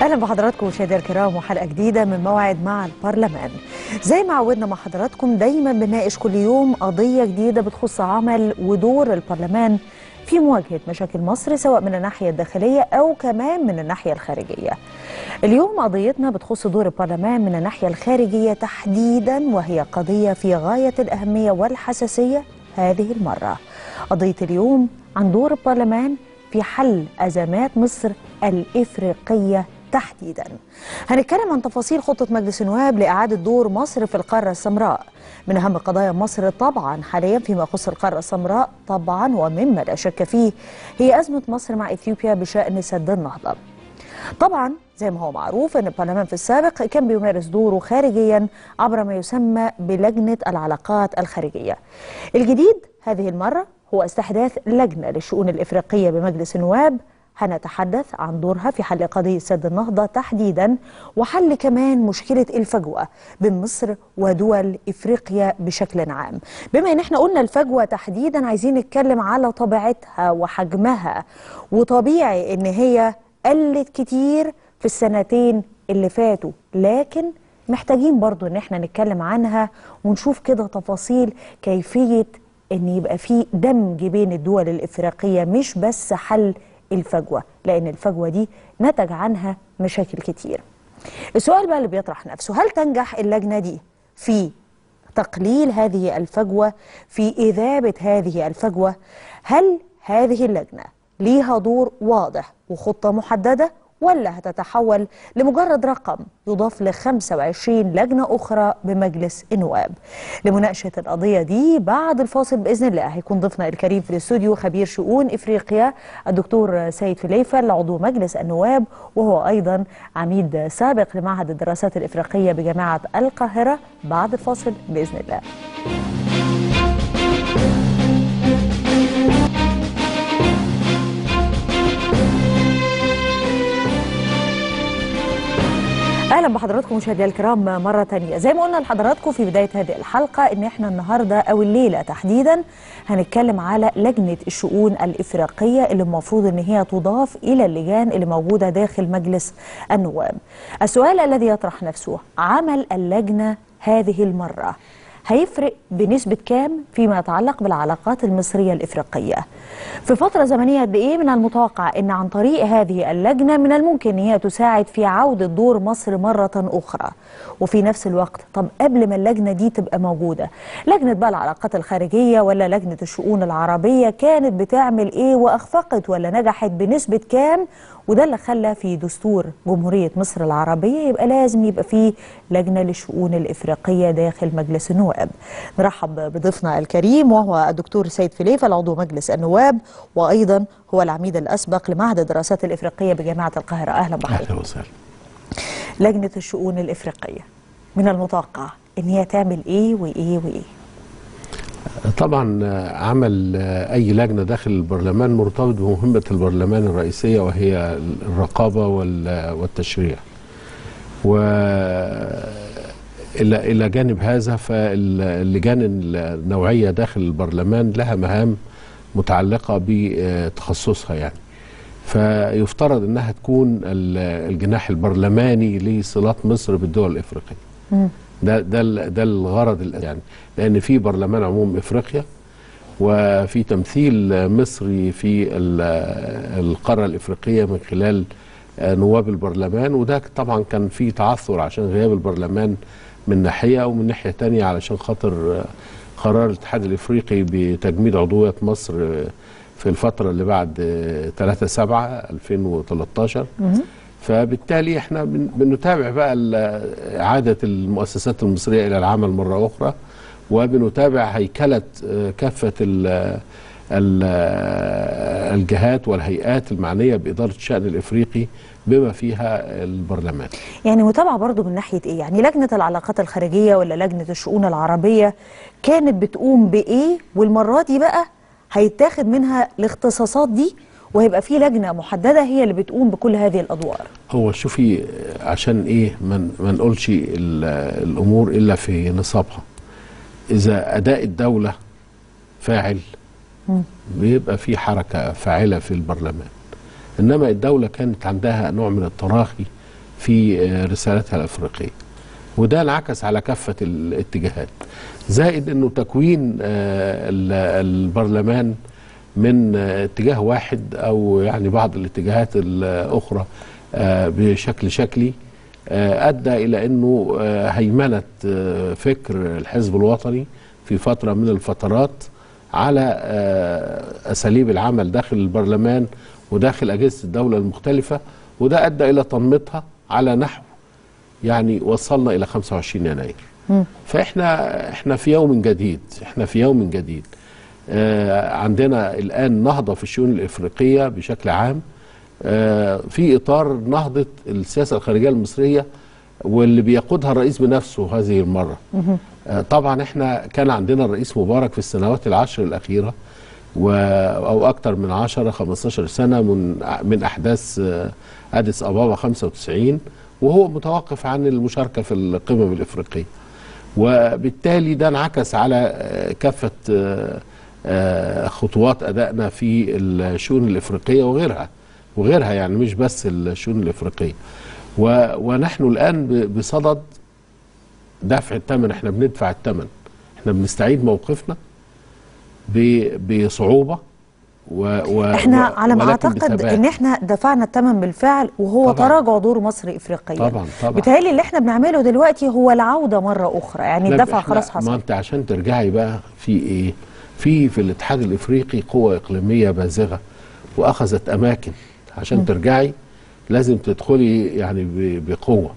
اهلا بحضراتكم مشاهدينا الكرام وحلقه جديده من موعد مع البرلمان زي ما عودنا مع حضراتكم دايما بنناقش كل يوم قضيه جديده بتخص عمل ودور البرلمان في مواجهه مشاكل مصر سواء من الناحيه الداخليه او كمان من الناحيه الخارجيه اليوم قضيتنا بتخص دور البرلمان من الناحيه الخارجيه تحديدا وهي قضيه في غايه الاهميه والحساسيه هذه المره قضيه اليوم عن دور البرلمان في حل ازمات مصر الافريقيه تحديدا هنتكلم عن تفاصيل خطة مجلس النواب لإعادة دور مصر في القارة السمراء من أهم قضايا مصر طبعا حاليا فيما يخص القارة السمراء طبعا ومما لا شك فيه هي أزمة مصر مع إثيوبيا بشأن سد النهضة طبعا زي ما هو معروف ان البرلمان في السابق كان بيمارس دوره خارجيا عبر ما يسمى بلجنه العلاقات الخارجيه. الجديد هذه المره هو استحداث لجنه للشؤون الافريقيه بمجلس النواب هنتحدث عن دورها في حل قضية سد النهضة تحديدا وحل كمان مشكلة الفجوة بين مصر ودول إفريقيا بشكل عام بما ان احنا قلنا الفجوة تحديدا عايزين نتكلم على طبيعتها وحجمها وطبيعي ان هي قلت كتير في السنتين اللي فاتوا لكن محتاجين برضو ان احنا نتكلم عنها ونشوف كده تفاصيل كيفية ان يبقى في دمج بين الدول الافريقية مش بس حل الفجوة لأن الفجوة دي نتج عنها مشاكل كتير السؤال بقى اللي بيطرح نفسه هل تنجح اللجنة دي في تقليل هذه الفجوة في إذابة هذه الفجوة هل هذه اللجنة ليها دور واضح وخطة محددة ولا هتتحول لمجرد رقم يضاف ل 25 لجنة أخرى بمجلس النواب لمناقشة القضية دي بعد الفاصل بإذن الله هيكون ضيفنا الكريم في الاستوديو خبير شؤون إفريقيا الدكتور سيد فليفل عضو مجلس النواب وهو أيضا عميد سابق لمعهد الدراسات الإفريقية بجامعة القاهرة بعد الفاصل بإذن الله اهلا بحضراتكم مشاهدينا الكرام مره تانية زي ما قلنا لحضراتكم في بدايه هذه الحلقه ان احنا النهارده او الليله تحديدا هنتكلم على لجنه الشؤون الافريقيه اللي المفروض ان هي تضاف الى اللجان اللي موجوده داخل مجلس النواب السؤال الذي يطرح نفسه عمل اللجنه هذه المره هيفرق بنسبة كام فيما يتعلق بالعلاقات المصرية الإفريقية في فترة زمنية قد إيه من المتوقع أن عن طريق هذه اللجنة من الممكن أن هي تساعد في عودة دور مصر مرة أخرى وفي نفس الوقت طب قبل ما اللجنة دي تبقى موجودة لجنة بقى العلاقات الخارجية ولا لجنة الشؤون العربية كانت بتعمل إيه وأخفقت ولا نجحت بنسبة كام وده اللي خلى في دستور جمهورية مصر العربية يبقى لازم يبقى فيه لجنة للشؤون الإفريقية داخل مجلس النواب نرحب بضيفنا الكريم وهو الدكتور سيد فليفل عضو مجلس النواب وأيضا هو العميد الأسبق لمعهد الدراسات الإفريقية بجامعة القاهرة أهلا بحضرتك اهلا وسهلا لجنة الشؤون الإفريقية من المتوقع إن هي تعمل إيه وإيه وإيه طبعا عمل اي لجنه داخل البرلمان مرتبط بمهمه البرلمان الرئيسيه وهي الرقابه وال- والتشريع و الى الى جانب هذا فاللجان النوعيه داخل البرلمان لها مهام متعلقه بتخصصها يعني فيفترض انها تكون ال- الجناح البرلماني لصلات مصر بالدول الافريقيه ده ده ال- ده الغرض ال- يعني لان في برلمان عموم افريقيا وفي تمثيل مصري في ال- القاره الافريقيه من خلال آه، نواب البرلمان وده طبعا كان في تعثر عشان غياب البرلمان من ناحيه ومن ناحيه تانية علشان خاطر آه، قرار الاتحاد الافريقي بتجميد عضويه مصر آه، في الفتره اللي بعد 3 7 2013 فبالتالي احنا بن- بنتابع بقى ال- اعاده المؤسسات المصريه الى العمل مره اخرى وبنتابع هيكله آه، كافه ال- ال- الجهات والهيئات المعنيه باداره الشان الافريقي بما فيها البرلمان. يعني متابعة برضو من ناحية إيه يعني لجنة العلاقات الخارجية ولا لجنة الشؤون العربية كانت بتقوم بإيه والمرة دي بقى هيتاخد منها الاختصاصات دي وهيبقى في لجنة محددة هي اللي بتقوم بكل هذه الأدوار هو شوفي عشان ايه ما ما نقولش ال- الامور الا في نصابها. اذا اداء الدوله فاعل بيبقى في حركه فاعله في البرلمان. انما الدوله كانت عندها نوع من التراخي في آه، رسالتها الافريقيه وده انعكس على كافه الاتجاهات زائد انه تكوين آه، ال- البرلمان من آه، اتجاه واحد او يعني بعض الاتجاهات الاخرى آه، بشكل شكلي آه، ادى الى انه آه، هيمنه آه، فكر الحزب الوطني في فتره من الفترات على آه، اساليب العمل داخل البرلمان وداخل اجهزه الدوله المختلفه وده ادى الى تنميطها على نحو يعني وصلنا الى 25 يناير فاحنا احنا في يوم جديد احنا في يوم جديد آه عندنا الان نهضه في الشؤون الافريقيه بشكل عام آه في اطار نهضه السياسه الخارجيه المصريه واللي بيقودها الرئيس بنفسه هذه المره آه طبعا احنا كان عندنا الرئيس مبارك في السنوات العشر الاخيره و او اكثر من 10 15 سنه من من احداث آه، اديس ابابا 95 وهو متوقف عن المشاركه في القمم الافريقيه وبالتالي ده انعكس على آه، كافه آه، آه، خطوات ادائنا في الشؤون الافريقيه وغيرها وغيرها يعني مش بس الشؤون الافريقيه و- ونحن الان ب- بصدد دفع الثمن احنا بندفع الثمن احنا بنستعيد موقفنا ب- بصعوبه و و احنا و- على ما ولكن اعتقد بثبات. ان احنا دفعنا الثمن بالفعل وهو طبعاً. تراجع دور مصر افريقيا طبعاً، طبعاً. بالتالي اللي احنا بنعمله دلوقتي هو العوده مره اخرى يعني لا، الدفع إحنا- خلاص ما حصل انت عشان ترجعي بقى في ايه في في الاتحاد الافريقي قوه اقليميه بازغه واخذت اماكن عشان ترجعي لازم تدخلي يعني ب- بقوه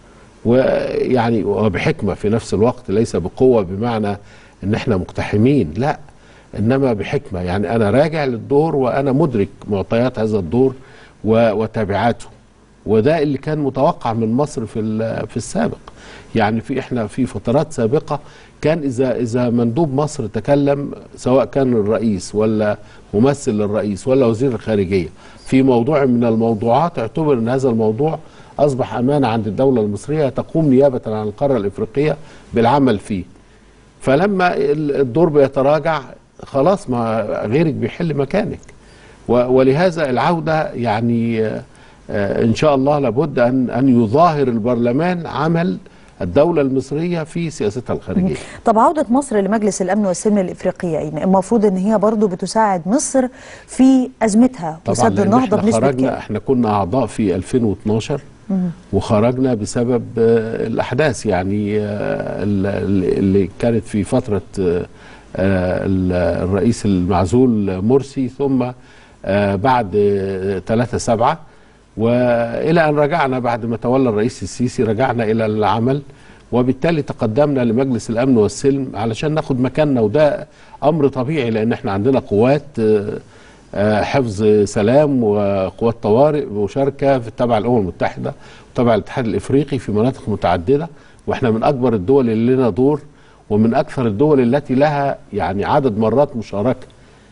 ويعني وبحكمه في نفس الوقت ليس بقوه بمعنى ان احنا مقتحمين لا انما بحكمه يعني انا راجع للدور وانا مدرك معطيات هذا الدور و- وتبعاته وده اللي كان متوقع من مصر في ال- في السابق يعني في احنا في فترات سابقه كان اذا اذا مندوب مصر تكلم سواء كان الرئيس ولا ممثل للرئيس ولا وزير الخارجيه في موضوع من الموضوعات اعتبر ان هذا الموضوع اصبح امانه عند الدوله المصريه تقوم نيابه عن القاره الافريقيه بالعمل فيه فلما ال- الدور بيتراجع خلاص ما غيرك بيحل مكانك و- ولهذا العودة يعني آه، آه، إن شاء الله لابد أن أن يظاهر البرلمان عمل الدولة المصرية في سياستها الخارجية طب عودة مصر لمجلس الأمن والسلم الإفريقيين المفروض أن هي برضو بتساعد مصر في أزمتها طبعا وسد لأن النهضة احنا بنسبة خرجنا كام؟ احنا كنا أعضاء في 2012 وخرجنا بسبب آه، الأحداث يعني آه، ال- اللي كانت في فترة آه، آه، ال- الرئيس المعزول مرسي ثم آه، بعد 3 7 والى ان رجعنا بعد ما تولى الرئيس السيسي رجعنا الى العمل وبالتالي تقدمنا لمجلس الامن والسلم علشان ناخد مكاننا وده امر طبيعي لان احنا عندنا قوات آه، آه، حفظ سلام وقوات طوارئ مشاركه في تبع الامم المتحده وتبع الاتحاد الافريقي في مناطق متعدده واحنا من اكبر الدول اللي لنا دور ومن اكثر الدول التي لها يعني عدد مرات مشاركه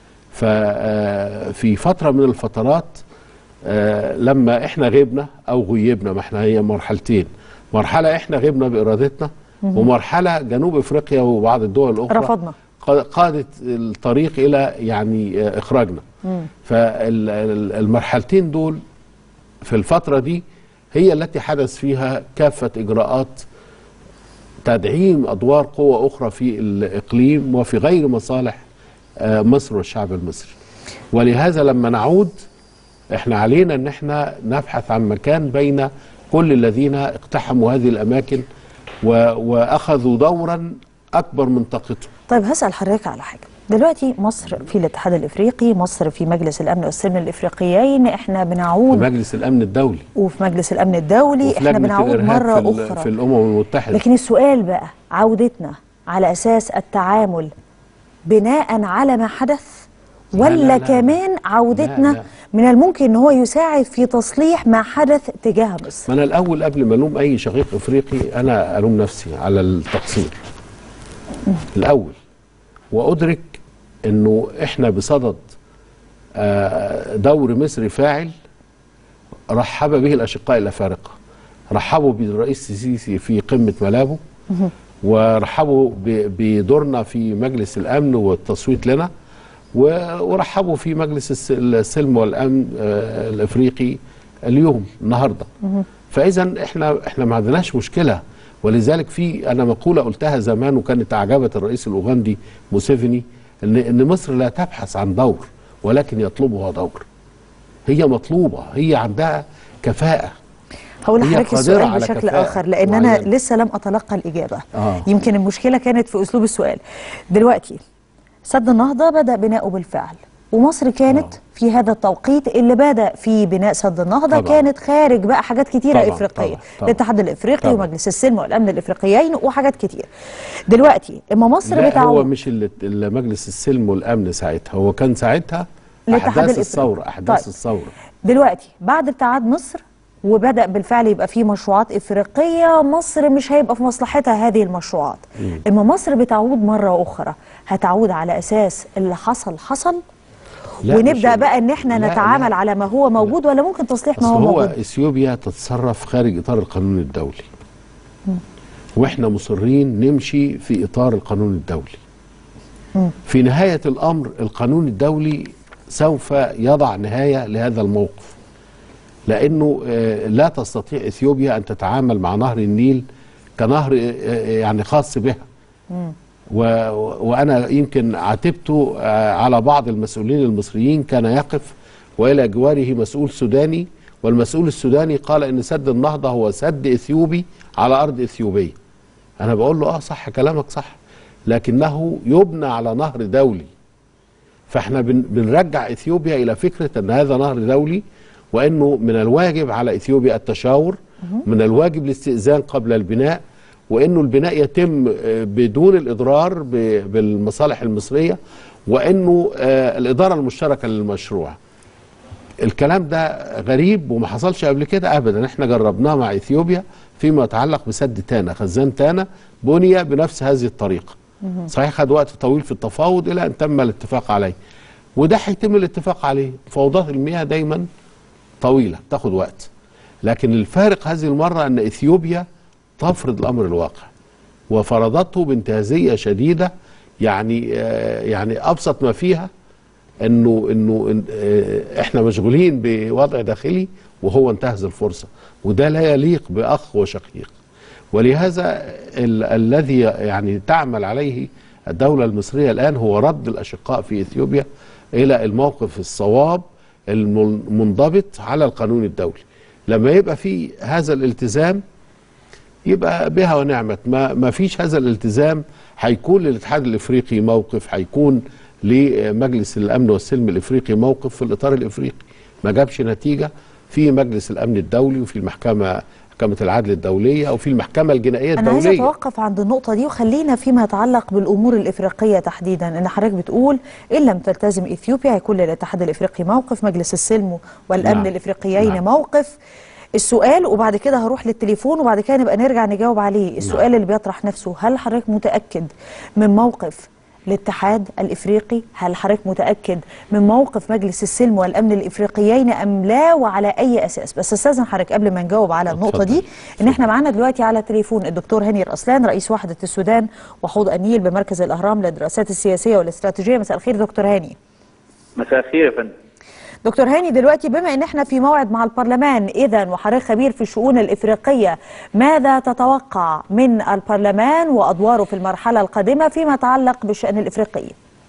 ففي فتره من الفترات آه، لما احنا غبنا او غيبنا ما احنا هي مرحلتين مرحله احنا غبنا بارادتنا ومرحله جنوب افريقيا وبعض الدول الاخرى رفضنا. قا- قادت الطريق الى يعني آه، اخراجنا فالمرحلتين دول في الفتره دي هي التي حدث فيها كافه اجراءات تدعيم ادوار قوه اخرى في الاقليم وفي غير مصالح آه، مصر والشعب المصري ولهذا لما نعود احنا علينا ان احنا نبحث عن مكان بين كل الذين اقتحموا هذه الاماكن و... واخذوا دورا اكبر من طاقتهم طيب هسأل حضرتك على حاجة دلوقتي مصر في الاتحاد الإفريقي مصر في مجلس الأمن والسلم الإفريقيين احنا في بنعود مجلس الامن الدولي وفي مجلس الأمن الدولي وفي احنا لجنه بنعود الارهاب مرة في, ال- أخرى في الامم المتحده لكن السؤال بقى عودتنا على أساس التعامل بناء على ما حدث لا، ولا لا، لا. كمان عودتنا لا، لا. من الممكن ان هو يساعد في تصليح ما حدث تجاه مصر ما انا الاول قبل ما الوم اي شقيق افريقي انا الوم نفسي على التقصير الاول وادرك انه احنا بصدد آه، دور مصري فاعل رحب به الاشقاء الافارقه رحبوا بالرئيس السيسي في قمه ملابو ورحبوا ب- بدورنا في مجلس الامن والتصويت لنا و- ورحبوا في مجلس الس- السلم والامن آه، الافريقي اليوم النهارده فاذا احنا احنا ما عندناش مشكله ولذلك في انا مقوله قلتها زمان وكانت اعجبت الرئيس الاوغندي موسيفيني ان ان مصر لا تبحث عن دور ولكن يطلبها دور هي مطلوبه هي عندها كفاءه هقول هي لحضرتك قادرة السؤال على بشكل كفاءة اخر لان انا معينة. لسه لم اتلقى الاجابه آه. يمكن المشكله كانت في اسلوب السؤال دلوقتي سد النهضه بدا بناؤه بالفعل ومصر كانت آه. في هذا التوقيت اللي بدا في بناء سد النهضه طبعاً. كانت خارج بقى حاجات كتيره طبعاً، افريقيه طبعاً، طبعاً. الاتحاد الافريقي طبعاً. ومجلس السلم والامن الافريقيين وحاجات كتير دلوقتي اما مصر لا هو بتعود مش اللي اللي مجلس السلم والامن ساعتها هو كان ساعتها الاتحاد احداث الإفريقي. الثوره احداث طيب. الثوره دلوقتي بعد ابتعاد مصر وبدأ بالفعل يبقى في مشروعات إفريقية مصر مش هيبقى في مصلحتها هذه المشروعات إما مصر بتعود مرة أخرى هتعود على أساس اللي حصل حصل لا، مش ونبدأ ال- بقى إن إحنا لا، نتعامل لا. على ما هو موجود ولا ممكن تصليح ما اصل هو هو موجود اثيوبيا تتصرف خارج اطار القانون الدولي واحنا مصرين نمشي في اطار القانون الدولي في نهايه الامر القانون الدولي سوف يضع نهايه لهذا الموقف لانه آه، لا تستطيع اثيوبيا ان تتعامل مع نهر النيل كنهر آه، آه، يعني خاص بها و... وانا يمكن عاتبته آه، على بعض المسؤولين المصريين كان يقف والى جواره مسؤول سوداني والمسؤول السوداني قال ان سد النهضه هو سد اثيوبي على ارض اثيوبيه انا بقول له اه صح كلامك صح لكنه يبنى على نهر دولي فاحنا بن بنرجع اثيوبيا الى فكره ان هذا نهر دولي وانه من الواجب على اثيوبيا التشاور من الواجب الاستئذان قبل البناء وانه البناء يتم آه، بدون الاضرار ب- بالمصالح المصريه وانه آه، الاداره المشتركه للمشروع الكلام ده غريب وما حصلش قبل كده ابدا احنا جربناه مع اثيوبيا فيما يتعلق بسد تانا خزان تانا بني بنفس هذه الطريقه صحيح خد وقت طويل في التفاوض الى ان تم الاتفاق عليه وده هيتم الاتفاق عليه فوضات المياه دايما طويله تاخد وقت لكن الفارق هذه المره ان اثيوبيا تفرض الامر الواقع وفرضته بانتهازيه شديده يعني آه، يعني ابسط ما فيها انه انه إن- آه، احنا مشغولين بوضع داخلي وهو انتهز الفرصه وده لا يليق باخ وشقيق ولهذا ال- الذي يعني تعمل عليه الدوله المصريه الان هو رد الاشقاء في اثيوبيا الى الموقف الصواب المنضبط على القانون الدولي لما يبقى في هذا الالتزام يبقى بها ونعمت ما ما فيش هذا الالتزام هيكون للاتحاد الافريقي موقف هيكون لمجلس الامن والسلم الافريقي موقف في الاطار الافريقي ما جابش نتيجه في مجلس الامن الدولي وفي المحكمه محكمه العدل الدوليه او في المحكمه الجنائيه أنا عايزة الدوليه أتوقف عند النقطة دي وخلينا فيما يتعلق بالأمور الإفريقية تحديدا إن حضرتك بتقول إن لم تلتزم إثيوبيا هيكون للاتحاد الإفريقي موقف مجلس السلم والأمن نعم. الإفريقيين نعم. موقف السؤال وبعد كده هروح للتليفون وبعد كده نبقى نرجع نجاوب عليه السؤال اللي بيطرح نفسه هل حضرتك متأكد من موقف الاتحاد الافريقي هل حضرتك متاكد من موقف مجلس السلم والامن الافريقيين ام لا وعلى اي اساس بس استاذن حضرتك قبل ما نجاوب على النقطه دي ان احنا معانا دلوقتي على تليفون الدكتور هاني الأصلان رئيس وحده السودان وحوض النيل بمركز الاهرام للدراسات السياسيه والاستراتيجيه مساء الخير دكتور هاني مساء الخير يا فندم دكتور هاني دلوقتي بما ان احنا في موعد مع البرلمان اذا وحضرتك خبير في الشؤون الافريقيه ماذا تتوقع من البرلمان وادواره في المرحله القادمه فيما يتعلق بالشان الافريقي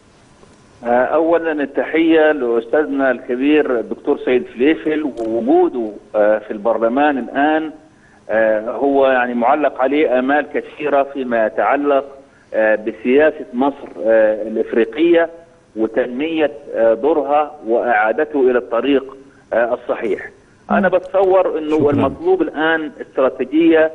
آه، اولا التحيه لاستاذنا الكبير الدكتور سيد فليفل ووجوده آه، في البرلمان الان آه، هو يعني معلق عليه امال كثيره فيما يتعلق آه، بسياسه مصر آه، الافريقيه وتنميه آه، دورها واعادته الى الطريق آه، الصحيح. انا بتصور انه شكراً. المطلوب الان استراتيجيه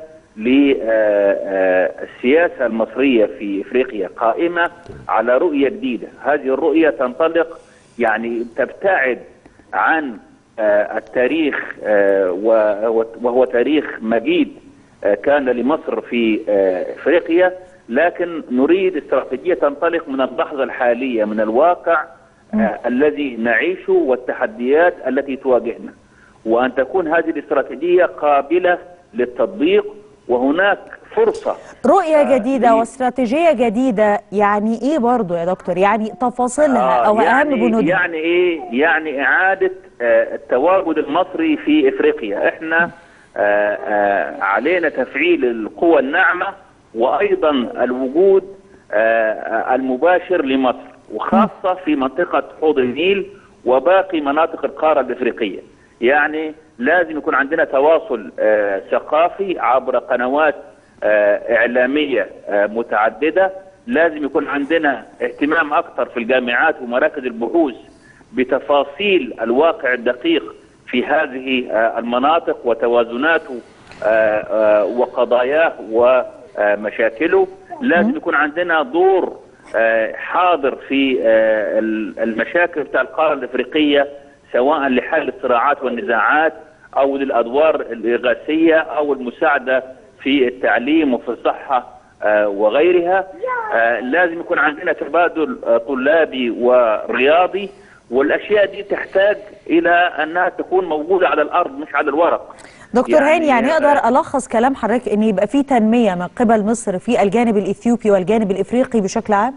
للسياسه المصريه في افريقيا قائمه على رؤيه جديده، هذه الرؤيه تنطلق يعني تبتعد عن آه، التاريخ آه، وهو وهو تاريخ مجيد آه، كان لمصر في آه، افريقيا لكن نريد استراتيجيه تنطلق من اللحظه الحاليه من الواقع آه، الذي نعيشه والتحديات التي تواجهنا وان تكون هذه الاستراتيجيه قابله للتطبيق وهناك فرصه رؤية آه، جديدة لي- واستراتيجية جديدة يعني ايه برضو يا دكتور يعني تفاصيلها آه، او اهم يعني بنودها يعني ايه يعني اعاده آه، التواجد المصري في افريقيا احنا آه، آه، علينا تفعيل القوى الناعمة وأيضا الوجود آه، المباشر لمصر وخاصة في منطقة حوض النيل وباقي مناطق القارة الإفريقية يعني لازم يكون عندنا تواصل آه، ثقافي عبر قنوات آه، إعلامية آه، متعددة لازم يكون عندنا اهتمام أكثر في الجامعات ومراكز البحوث بتفاصيل الواقع الدقيق في هذه آه، المناطق وتوازناته آه، آه، وقضاياه ومشاكله لازم يكون عندنا دور آه، حاضر في آه، المشاكل بتاع القاره الافريقيه سواء لحل الصراعات والنزاعات او للادوار الاغاثيه او المساعده في التعليم وفي الصحه آه، وغيرها آه، لازم يكون عندنا تبادل آه، طلابي ورياضي والاشياء دي تحتاج الى انها تكون موجوده على الارض مش على الورق دكتور يعني- هاني يعني اقدر الخص كلام حضرتك ان يبقى في تنميه من قبل مصر في الجانب الاثيوبي والجانب الافريقي بشكل عام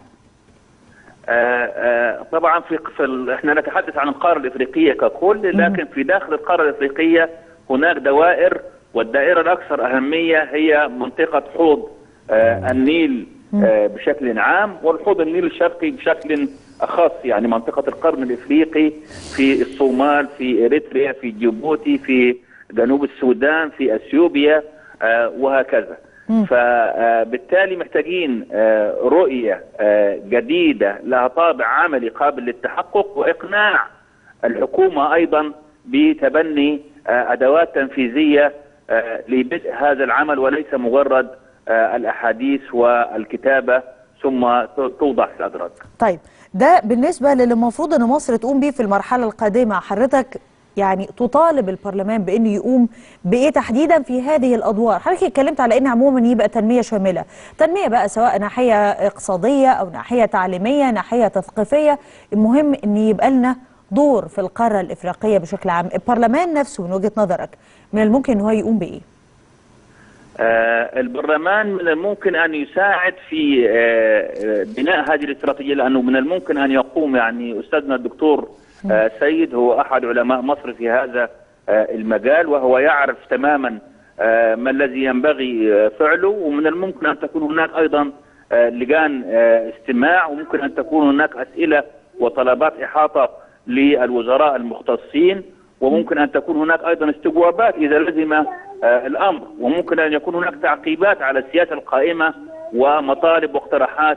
آه، آه، طبعا في في ال- احنا نتحدث عن القاره الافريقيه ككل لكن في داخل القاره الافريقيه هناك دوائر والدائره الاكثر اهميه هي منطقه حوض آه، النيل آه، بشكل عام والحوض النيل الشرقي بشكل خاص يعني منطقه القرن الافريقي في الصومال في اريتريا في جيبوتي في جنوب السودان في اثيوبيا آه، وهكذا فبالتالي محتاجين آه، رؤية آه، جديدة لها طابع عملي قابل للتحقق وإقناع الحكومة أيضا بتبني آه، أدوات تنفيذية آه، لبدء هذا العمل وليس مجرد آه، الأحاديث والكتابة ثم ت- توضع في الأدراج طيب ده بالنسبه للي المفروض ان مصر تقوم بيه في المرحله القادمه حضرتك يعني تطالب البرلمان بانه يقوم بايه تحديدا في هذه الادوار حضرتك اتكلمت على ان عموما يبقى تنميه شامله تنميه بقى سواء ناحيه اقتصاديه او ناحيه تعليميه ناحيه تثقيفيه المهم ان يبقى لنا دور في القاره الافريقيه بشكل عام البرلمان نفسه من وجهه نظرك من الممكن ان هو يقوم بايه آه، البرلمان من الممكن ان يساعد في آه، آه، بناء هذه الاستراتيجيه لانه من الممكن ان يقوم يعني استاذنا الدكتور آه، سيد هو احد علماء مصر في هذا آه، المجال وهو يعرف تماما آه، ما الذي ينبغي آه، فعله ومن الممكن ان تكون هناك ايضا آه، لجان آه، استماع وممكن ان تكون هناك اسئله وطلبات احاطه للوزراء المختصين وممكن ان تكون هناك ايضا استجوابات اذا لزم آه، الامر وممكن ان يكون هناك تعقيبات على السياسه القائمه ومطالب واقتراحات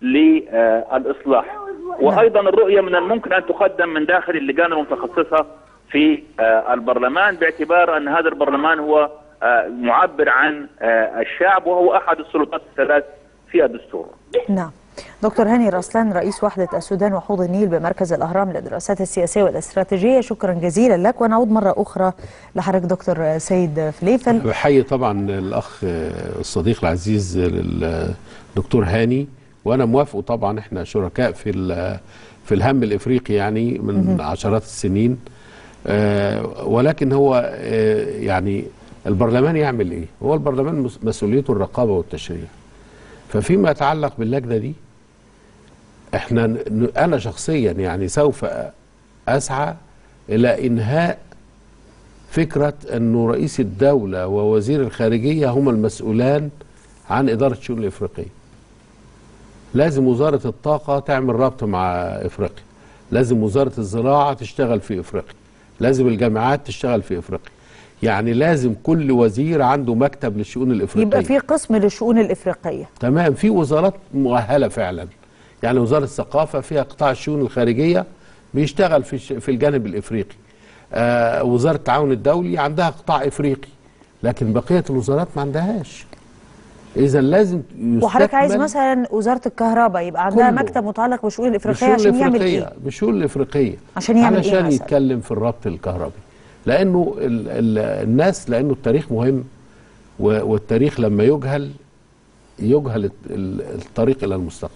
للاصلاح وايضا الرؤيه من الممكن ان تقدم من داخل اللجان المتخصصه في آه، البرلمان باعتبار ان هذا البرلمان هو آه، معبر عن آه، الشعب وهو احد السلطات الثلاث في الدستور. نعم دكتور هاني رسلان رئيس وحدة السودان وحوض النيل بمركز الأهرام للدراسات السياسية والاستراتيجية شكرا جزيلا لك ونعود مرة أخرى لحضرتك دكتور سيد فليفل بحيي طبعا الاخ الصديق العزيز الدكتور هاني وانا موافقه طبعا احنا شركاء في ال- في الهم الافريقي يعني من عشرات السنين آه، ولكن هو آه، يعني البرلمان يعمل ايه؟ هو البرلمان مس- مسؤوليته الرقابه والتشريع. ففيما يتعلق باللجنه دي احنا ن- انا شخصيا يعني سوف اسعى الى انهاء فكرة أنه رئيس الدولة ووزير الخارجية هما المسؤولان عن إدارة الشؤون الإفريقية لازم وزارة الطاقة تعمل ربط مع إفريقيا لازم وزارة الزراعة تشتغل في إفريقيا لازم الجامعات تشتغل في إفريقيا يعني لازم كل وزير عنده مكتب للشؤون الإفريقية يبقى في قسم للشؤون الإفريقية تمام في وزارات مؤهله فعلا يعني وزاره الثقافه فيها قطاع الشؤون الخارجيه بيشتغل في الش- في الجانب الافريقي آه وزاره التعاون الدولي عندها قطاع افريقي لكن بقيه الوزارات ما عندهاش اذا لازم وحضرتك عايز يستكمل مثلا وزارة الكهرباء يبقى عندها كله. مكتب متعلق بالشؤون الإفريقية بالشؤون عشان يعمل الافريقيه إيه؟ بالشؤون الافريقيه عشان يعمل إيه علشان مثلا؟ يتكلم في الربط الكهربي لانه ال ال الناس لانه التاريخ مهم و- والتاريخ لما يجهل يجهل الت- ال- الطريق الى المستقبل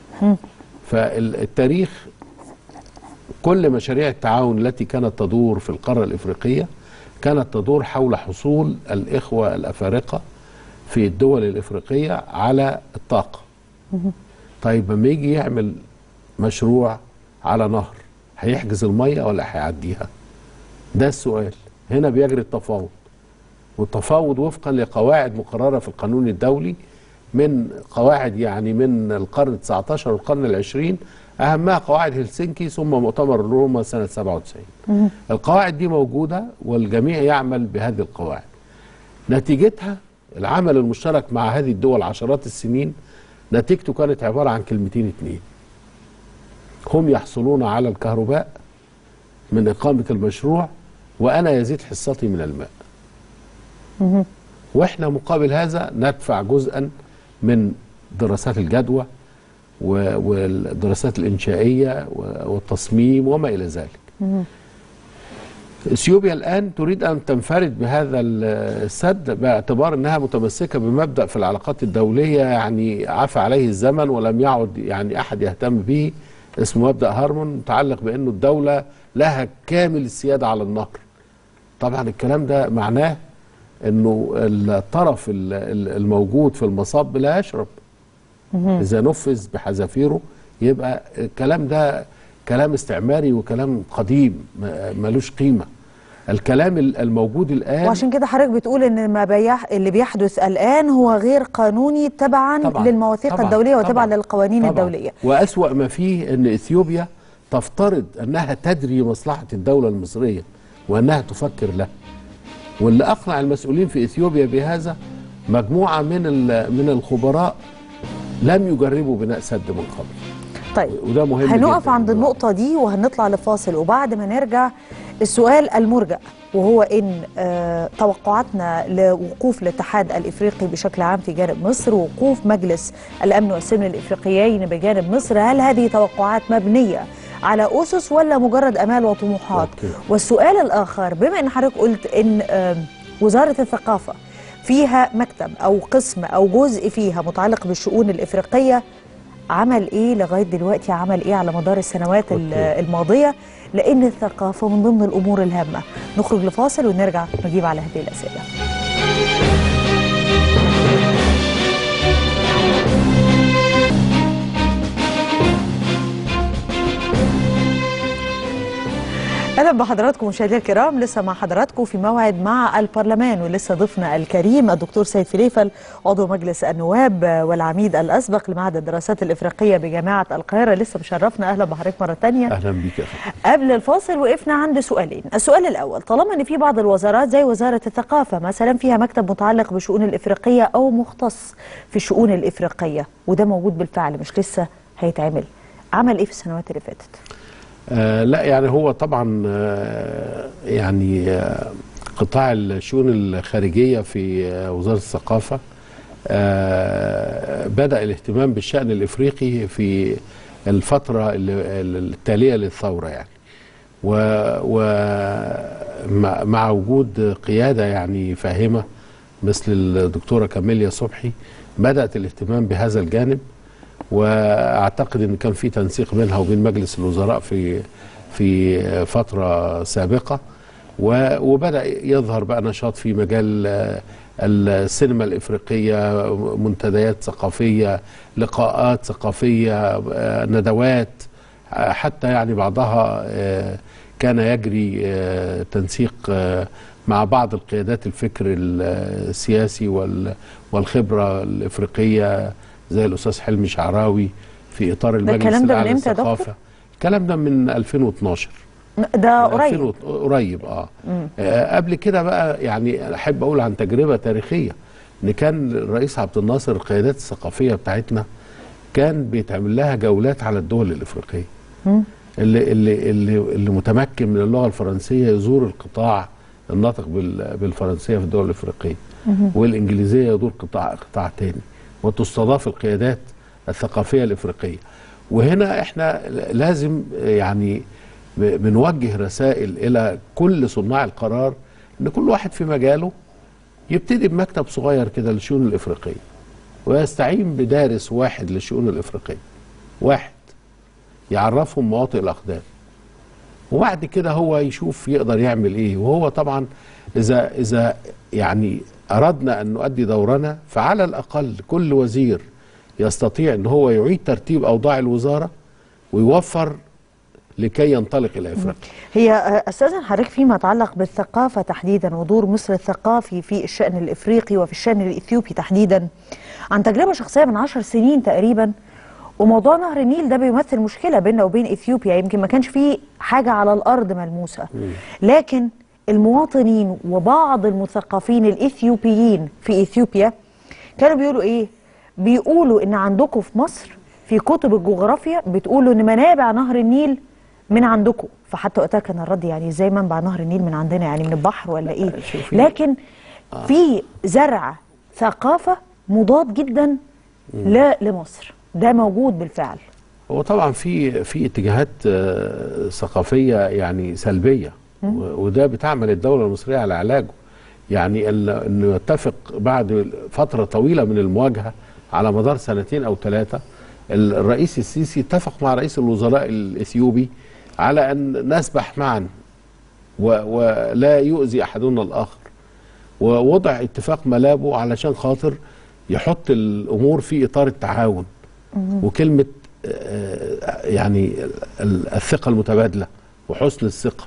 فالتاريخ كل مشاريع التعاون التي كانت تدور في القاره الافريقيه كانت تدور حول حصول الاخوه الافارقه في الدول الافريقيه على الطاقه طيب لما يجي يعمل مشروع على نهر هيحجز الميه ولا هيعديها ده السؤال هنا بيجري التفاوض والتفاوض وفقا لقواعد مقرره في القانون الدولي من قواعد يعني من القرن 19 والقرن العشرين اهمها قواعد هلسنكي ثم مؤتمر روما سنه 97 القواعد دي موجوده والجميع يعمل بهذه القواعد نتيجتها العمل المشترك مع هذه الدول عشرات السنين نتيجته كانت عباره عن كلمتين اتنين هم يحصلون على الكهرباء من إقامة المشروع وأنا يزيد حصتي من الماء وإحنا مقابل هذا ندفع جزءا من دراسات الجدوى و- والدراسات الإنشائية و- والتصميم وما إلى ذلك اثيوبيا الان تريد ان تنفرد بهذا السد باعتبار انها متمسكه بمبدا في العلاقات الدوليه يعني عفى عليه الزمن ولم يعد يعني احد يهتم به اسمه مبدا هارمون متعلق بانه الدوله لها كامل السياده على النهر. طبعا الكلام ده معناه انه الطرف ال- ال- الموجود في المصب لا يشرب. اذا نفذ بحذافيره يبقى الكلام ده كلام استعماري وكلام قديم ما- ملوش قيمه الكلام ال- الموجود الان وعشان كده حضرتك بتقول ان ما بيح... اللي بيحدث الان هو غير قانوني تبعا طبعاً، للمواثيق طبعاً، الدوليه وتبعا طبعاً، للقوانين طبعاً. الدوليه واسوا ما فيه ان اثيوبيا تفترض انها تدري مصلحه الدوله المصريه وانها تفكر لها واللي اقنع المسؤولين في اثيوبيا بهذا مجموعه من ال- من الخبراء لم يجربوا بناء سد من قبل طيب وده مهم هنقف جداً عند دلوقتي. النقطة دي وهنطلع لفاصل وبعد ما نرجع السؤال المرجع وهو إن آه توقعاتنا لوقوف الاتحاد الإفريقي بشكل عام في جانب مصر ووقوف مجلس الأمن والسلم الإفريقيين بجانب مصر هل هذه توقعات مبنية على أسس ولا مجرد أمال وطموحات أوكي. والسؤال الآخر بما أن حضرتك قلت إن آه وزارة الثقافة فيها مكتب أو قسم أو جزء فيها متعلق بالشؤون الإفريقية عمل ايه لغايه دلوقتي عمل ايه على مدار السنوات ال- أوكي. الماضيه لان الثقافه من ضمن الامور الهامه نخرج لفاصل ونرجع نجيب على هذه الاسئله اهلا بحضراتكم مشاهدينا الكرام لسه مع حضراتكم في موعد مع البرلمان ولسه ضيفنا الكريم الدكتور سيد فليفل عضو مجلس النواب والعميد الاسبق لمعهد الدراسات الافريقيه بجامعه القاهره لسه مشرفنا اهلا بحضرتك مره ثانيه اهلا بيك يا فندم قبل الفاصل وقفنا عند سؤالين السؤال الأول طالما أن في بعض الوزارات زي وزارة الثقافة مثلا فيها مكتب متعلق بالشؤون الإفريقية أو مختص في الشؤون الإفريقية وده موجود بالفعل مش لسه هيتعمل عمل إيه في السنوات اللي فاتت آه لا يعني هو طبعا آه يعني آه قطاع الشؤون الخارجية في آه وزارة الثقافة آه بدأ الاهتمام بالشأن الإفريقي في الفترة اللي- التالية للثورة يعني ومع مع وجود قيادة يعني فاهمة مثل الدكتورة كاميليا صبحي بدأت الاهتمام بهذا الجانب واعتقد ان كان في تنسيق بينها وبين مجلس الوزراء في في فتره سابقه و- وبدا يظهر بقى نشاط في مجال آه، السينما الافريقيه منتديات ثقافيه لقاءات ثقافيه آه، ندوات آه، حتى يعني بعضها آه، كان يجري آه، تنسيق آه، مع بعض القيادات الفكر السياسي وال- والخبره الافريقيه زي الاستاذ حلمي شعراوي في اطار المجلس الكلام ده من الاعلى إمتى يا دكتور؟ للثقافه الكلام ده من 2012 ده من قريب 2000 قريب اه, آه قبل كده بقى يعني احب اقول عن تجربه تاريخيه ان كان الرئيس عبد الناصر القيادات الثقافيه بتاعتنا كان بيتعمل لها جولات على الدول الافريقيه اللي اللي اللي, اللي متمكن من اللغه الفرنسيه يزور القطاع الناطق بال- بالفرنسيه في الدول الافريقيه والانجليزيه يزور قطاع قطاع تاني وتستضاف القيادات الثقافيه الافريقيه وهنا احنا لازم يعني ب- بنوجه رسائل الى كل صناع القرار ان كل واحد في مجاله يبتدي بمكتب صغير كده للشؤون الافريقيه ويستعين بدارس واحد للشؤون الافريقيه واحد يعرفهم مواطئ الاقدام وبعد كده هو يشوف يقدر يعمل ايه وهو طبعا اذا اذا يعني اردنا ان نؤدي دورنا فعلى الاقل كل وزير يستطيع ان هو يعيد ترتيب اوضاع الوزاره ويوفر لكي ينطلق الى افريقيا هي آه، استاذن حضرتك فيما يتعلق بالثقافه تحديدا ودور مصر الثقافي في الشان الافريقي وفي الشان الاثيوبي تحديدا عن تجربه شخصيه من عشر سنين تقريبا وموضوع نهر النيل ده بيمثل مشكله بيننا وبين اثيوبيا يمكن ما كانش فيه حاجه على الارض ملموسه لكن المواطنين وبعض المثقفين الاثيوبيين في اثيوبيا كانوا بيقولوا ايه بيقولوا ان عندكم في مصر في كتب الجغرافيا بتقولوا ان منابع نهر النيل من عندكم فحتى وقتها كان الرد يعني ازاي منبع نهر النيل من عندنا يعني من البحر ولا ايه شوفي. لكن في زرع ثقافه مضاد جدا لا لمصر ده موجود بالفعل هو طبعا في في اتجاهات آه، ثقافيه يعني سلبيه و- وده بتعمل الدوله المصريه على علاجه يعني ال- انه يتفق بعد فتره طويله من المواجهه على مدار سنتين او ثلاثه الرئيس السيسي اتفق مع رئيس الوزراء الاثيوبي على ان نسبح معا و- ولا يؤذي احدنا الاخر ووضع اتفاق ملابه علشان خاطر يحط الامور في اطار التعاون وكلمه آه، يعني ال- الثقه المتبادله وحسن الثقه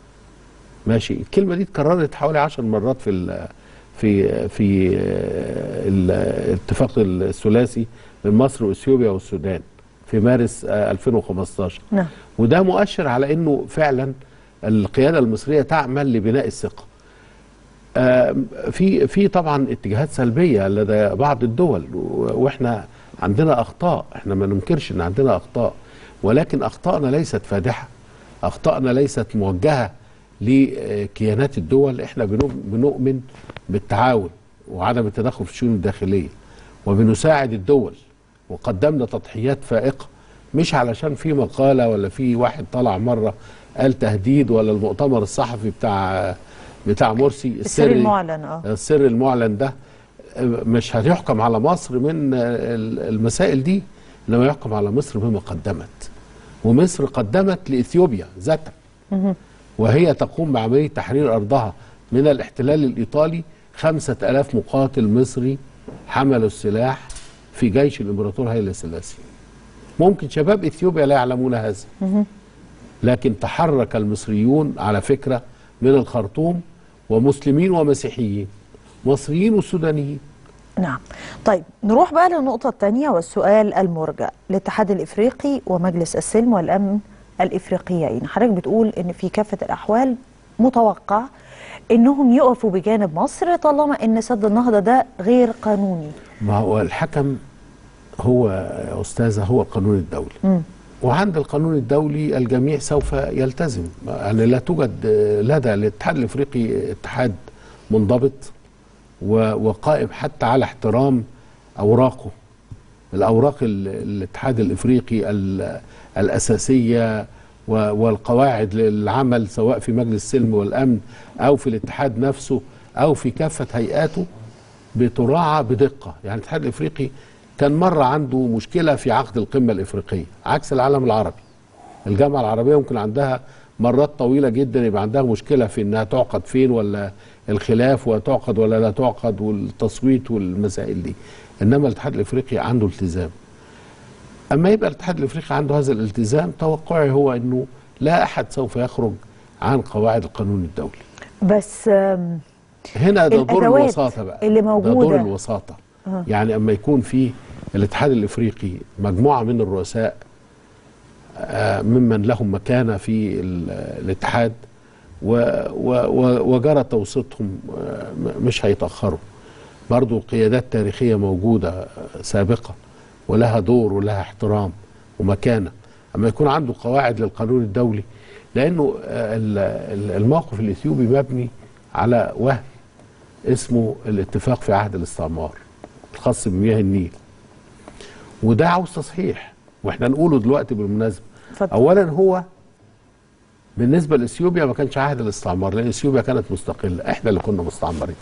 ماشي الكلمه دي اتكررت حوالي عشر مرات في ال في في آه، الاتفاق الثلاثي بين مصر واثيوبيا والسودان في مارس آه، 2015 نعم وده مؤشر على انه فعلا القياده المصريه تعمل لبناء الثقه. آه، في في طبعا اتجاهات سلبيه لدى بعض الدول و- واحنا عندنا اخطاء، احنا ما ننكرش ان عندنا اخطاء ولكن اخطائنا ليست فادحه. اخطائنا ليست موجهه لكيانات الدول، احنا بنؤ- بنؤمن بالتعاون وعدم التدخل في الشؤون الداخليه وبنساعد الدول وقدمنا تضحيات فائقه مش علشان في مقاله ولا في واحد طلع مره قال تهديد ولا المؤتمر الصحفي بتاع بتاع مرسي السر المعلن اه السر المعلن ده مش هيحكم على مصر من المسائل دي انما يحكم على مصر بما قدمت ومصر قدمت لاثيوبيا ذاتها وهي تقوم بعمليه تحرير ارضها من الاحتلال الايطالي خمسة ألاف مقاتل مصري حملوا السلاح في جيش الامبراطور هيلا سلاسي ممكن شباب اثيوبيا لا يعلمون هذا لكن تحرك المصريون على فكره من الخرطوم ومسلمين ومسيحيين مصريين وسودانيين نعم طيب نروح بقى للنقطة الثانية والسؤال المرجع الاتحاد الإفريقي ومجلس السلم والأمن الإفريقيين حضرتك بتقول إن في كافة الأحوال متوقع إنهم يقفوا بجانب مصر طالما إن سد النهضة ده غير قانوني ما هو الحكم هو يا أستاذة هو القانون الدولي مم. وعند القانون الدولي الجميع سوف يلتزم يعني لا توجد لدى الاتحاد الافريقي اتحاد منضبط و- وقائم حتى على احترام اوراقه الاوراق ال- الاتحاد الافريقي ال- الاساسيه و- والقواعد للعمل سواء في مجلس السلم والامن او في الاتحاد نفسه او في كافه هيئاته بتراعى بدقه يعني الاتحاد الافريقي كان مره عنده مشكله في عقد القمه الافريقيه عكس العالم العربي الجامعه العربيه ممكن عندها مرات طويله جدا يبقى عندها مشكله في انها تعقد فين ولا الخلاف وتعقد ولا لا تعقد والتصويت والمسائل دي انما الاتحاد الافريقي عنده التزام اما يبقى الاتحاد الافريقي عنده هذا الالتزام توقعي هو انه لا احد سوف يخرج عن قواعد القانون الدولي بس آم، هنا ده دور الأدوات الوساطه بقى اللي ده دور موجودة. الوساطه يعني اما يكون في الاتحاد الافريقي مجموعه من الرؤساء آه، ممن لهم مكانه في ال- الاتحاد و- و- و- وجرى توسيطهم آه، م- مش هيتاخروا برضو قيادات تاريخيه موجوده آه، سابقه ولها دور ولها احترام ومكانه اما يكون عنده قواعد للقانون الدولي لانه آه، ال- ال- الموقف الاثيوبي مبني على وهم اسمه الاتفاق في عهد الاستعمار الخاص بمياه النيل وده عاوز تصحيح واحنا نقوله دلوقتي بالمناسبه اتفضل. اولا هو بالنسبه لاثيوبيا ما كانش عهد الاستعمار لان اثيوبيا كانت مستقله احنا اللي كنا مستعمرين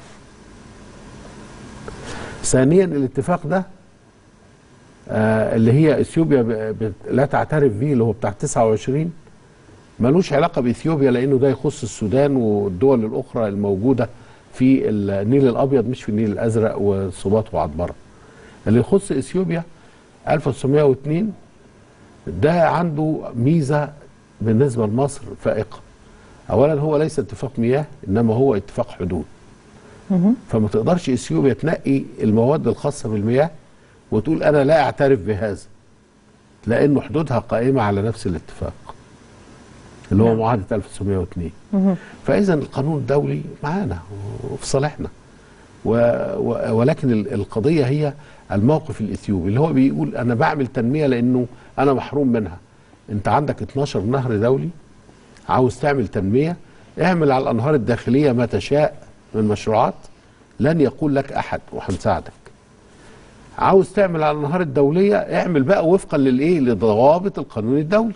ثانيا الاتفاق ده آه اللي هي اثيوبيا ب... ب... لا تعترف به اللي هو بتاع 29 ملوش علاقه باثيوبيا لانه ده يخص السودان والدول الاخرى الموجوده في النيل الابيض مش في النيل الازرق وصباط وعطبره اللي يخص اثيوبيا 1902 ده عنده ميزه بالنسبه لمصر فائقه اولا هو ليس اتفاق مياه انما هو اتفاق حدود فما تقدرش اثيوبيا تنقي المواد الخاصه بالمياه وتقول انا لا اعترف بهذا لانه حدودها قائمه على نفس الاتفاق اللي هو نعم. معاهده 1902 فاذا القانون الدولي معانا وفي صالحنا و و ولكن ال- القضيه هي الموقف الاثيوبي اللي هو بيقول انا بعمل تنميه لانه انا محروم منها انت عندك 12 نهر دولي عاوز تعمل تنميه اعمل على الانهار الداخليه ما تشاء من مشروعات لن يقول لك احد وهنساعدك عاوز تعمل على الانهار الدوليه اعمل بقى وفقا للايه لضوابط القانون الدولي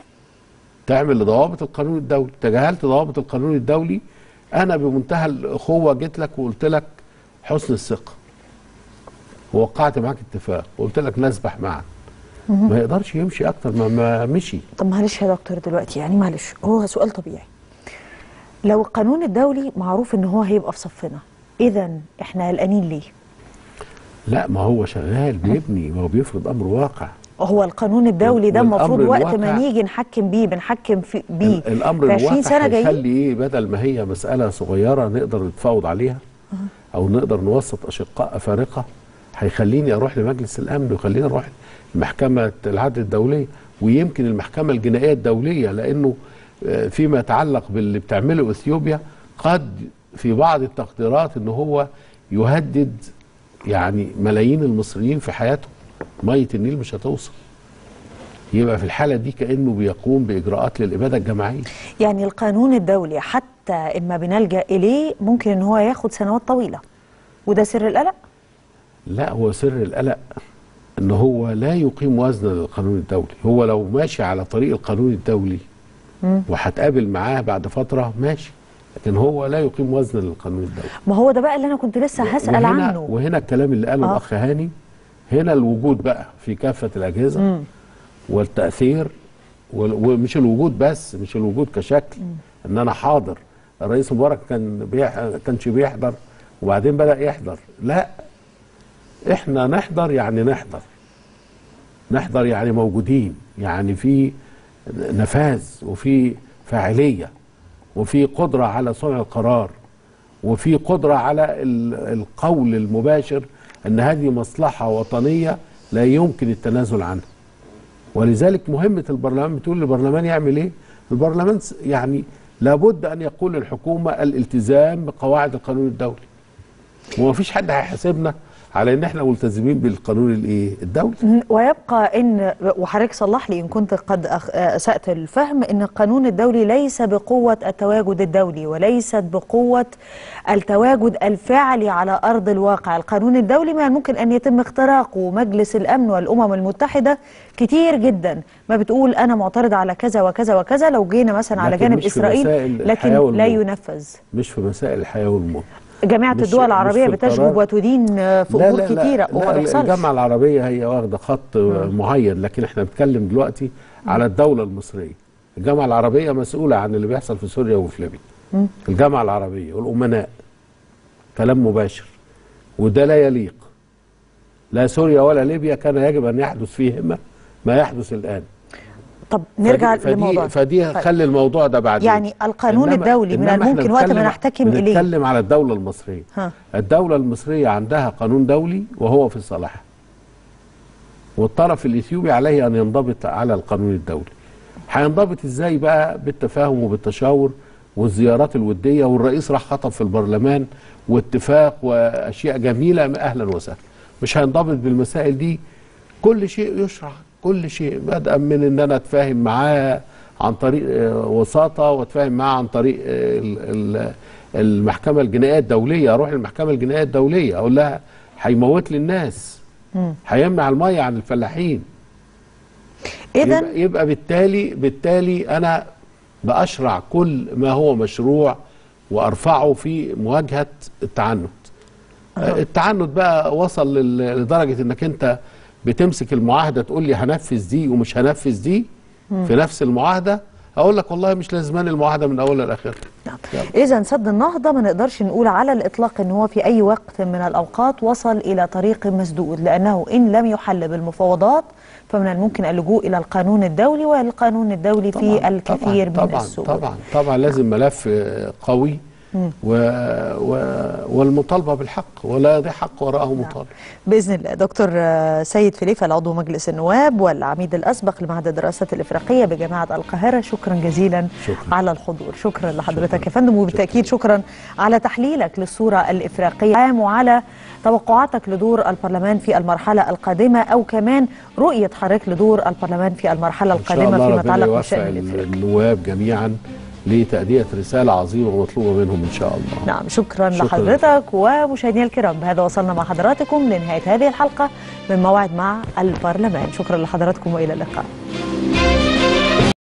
تعمل لضوابط القانون الدولي تجاهلت ضوابط القانون الدولي انا بمنتهى الاخوه جيت لك وقلت لك حسن الثقه ووقعت معاك اتفاق وقلت لك نسبح معا ما يقدرش يمشي اكتر ما, ما مشي طب معلش يا دكتور دلوقتي يعني معلش هو سؤال طبيعي لو القانون الدولي معروف ان هو هيبقى في صفنا اذا احنا قلقانين ليه لا ما هو شغال بيبني ما هو بيفرض امر واقع هو القانون الدولي ده والأمر المفروض وقت ما الواقع- نيجي نحكم بيه بنحكم في بيه ال- الامر في 20 الواقع سنه جايين هيخلي ايه بدل ما هي مساله صغيره نقدر نتفاوض عليها او نقدر نوسط اشقاء افارقه هيخليني اروح لمجلس الامن ويخليني اروح لمحكمه العدل الدوليه ويمكن المحكمه الجنائيه الدوليه لانه آه، فيما يتعلق باللي بتعمله اثيوبيا قد في بعض التقديرات ان هو يهدد يعني ملايين المصريين في حياتهم ميه النيل مش هتوصل يبقى في الحاله دي كانه بيقوم باجراءات للاباده الجماعيه يعني القانون الدولي حتى اما بنلجا اليه ممكن ان هو ياخد سنوات طويله وده سر القلق لا هو سر القلق ان هو لا يقيم وزنا للقانون الدولي هو لو ماشي على طريق القانون الدولي وهتقابل معاه بعد فتره ماشي لكن هو لا يقيم وزنا للقانون الدولي ما هو ده بقى اللي انا كنت لسه هسال وهنا عنه وهنا الكلام اللي قاله آه. الاخ هاني هنا الوجود بقى في كافه الاجهزه والتاثير وال- ومش الوجود بس مش الوجود كشكل ان انا حاضر الرئيس مبارك كان بيح... كانش بيحضر وبعدين بدا يحضر لا احنا نحضر يعني نحضر نحضر يعني موجودين يعني في نفاذ وفي فاعليه وفي قدره على صنع القرار وفي قدره على ال- القول المباشر ان هذه مصلحه وطنيه لا يمكن التنازل عنها ولذلك مهمه البرلمان بتقول البرلمان يعمل ايه البرلمان س- يعني لابد ان يقول للحكومه الالتزام بقواعد القانون الدولي وما فيش حد هيحاسبنا على ان احنا ملتزمين بالقانون الايه الدولي م- ويبقى ان وحضرتك صلح لي ان كنت قد أخ- اسات الفهم ان القانون الدولي ليس بقوه التواجد الدولي وليست بقوه التواجد الفعلي على ارض الواقع، القانون الدولي ما ممكن ان يتم اختراقه مجلس الامن والامم المتحده كتير جدا ما بتقول انا معترض على كذا وكذا وكذا لو جينا مثلا على لكن جانب مش في اسرائيل مسائل لكن الحياة لا والموت. ينفذ. مش في مسائل الحياه والموت جامعه مش- الدول مش العربيه في بتشجب القرار. وتدين في لا امور لا لا كتيره وما لا بيحصلش. الجامعه العربيه هي واخده خط معين لكن احنا بنتكلم دلوقتي على الدوله المصريه الجامعه العربيه مسؤوله عن اللي بيحصل في سوريا وفي ليبيا الجامعه العربيه والامناء كلام مباشر وده لا يليق لا سوريا ولا ليبيا كان يجب ان يحدث فيهما ما يحدث الان طب نرجع فدي للموضوع فدي, فدي خلي الموضوع ده بعدين يعني القانون إنما- الدولي من إنما إحنا الممكن وقت ما بنتكلم- نحتكم إليه. بنتكلم على الدولة المصرية ها. الدولة المصرية عندها قانون دولي وهو في صالحها والطرف الإثيوبي عليه أن ينضبط على القانون الدولي هينضبط إزاي بقى بالتفاهم وبالتشاور والزيارات الودية والرئيس راح خطب في البرلمان واتفاق وأشياء جميلة أهلا وسهلا مش هينضبط بالمسائل دي كل شيء يشرح كل شيء بدءا من ان انا اتفاهم معاه عن طريق آه، وساطه واتفاهم معاه عن طريق آه، ال- ال- المحكمه الجنائيه الدوليه اروح للمحكمه الجنائيه الدوليه اقول لها هيموت لي الناس هيمنع الميه عن الفلاحين اذا يبقى, يبقى بالتالي بالتالي انا باشرع كل ما هو مشروع وارفعه في مواجهه التعنت التعنت بقى وصل لل- لدرجه انك انت بتمسك المعاهده تقول لي هنفذ دي ومش هنفذ دي في نفس المعاهده اقول لك والله مش لازمان المعاهده من اولها لاخرها نعم. يلا. اذا سد النهضه ما نقدرش نقول على الاطلاق ان هو في اي وقت من الاوقات وصل الى طريق مسدود لانه ان لم يحل بالمفاوضات فمن الممكن اللجوء الى القانون الدولي والقانون الدولي في الكثير طبعا من طبعا السبل طبعا طبعا لازم ملف آه، قوي و و والمطالبه بالحق ولا يضيع حق وراءه مطالب باذن الله دكتور آه، سيد فيليفا العضو مجلس النواب والعميد الاسبق لمعهد الدراسات الافريقيه بجامعه القاهره شكرا جزيلا شكرا. على الحضور شكرا لحضرتك يا فندم وبالتاكيد شكرا على تحليلك للصوره الافريقيه عام وعلى توقعاتك لدور البرلمان في المرحله القادمه او كمان رؤيه حضرتك لدور البرلمان في المرحله ان شاء القادمه الله فيما ربنا يتعلق يوفق بالشان الافريقي النواب جميعا لتأدية رسالة عظيمة ومطلوبة منهم إن شاء الله نعم شكرا, شكراً. لحضرتك ومشاهدينا الكرام بهذا وصلنا مع حضراتكم لنهاية هذه الحلقة من موعد مع البرلمان شكرا لحضراتكم وإلى اللقاء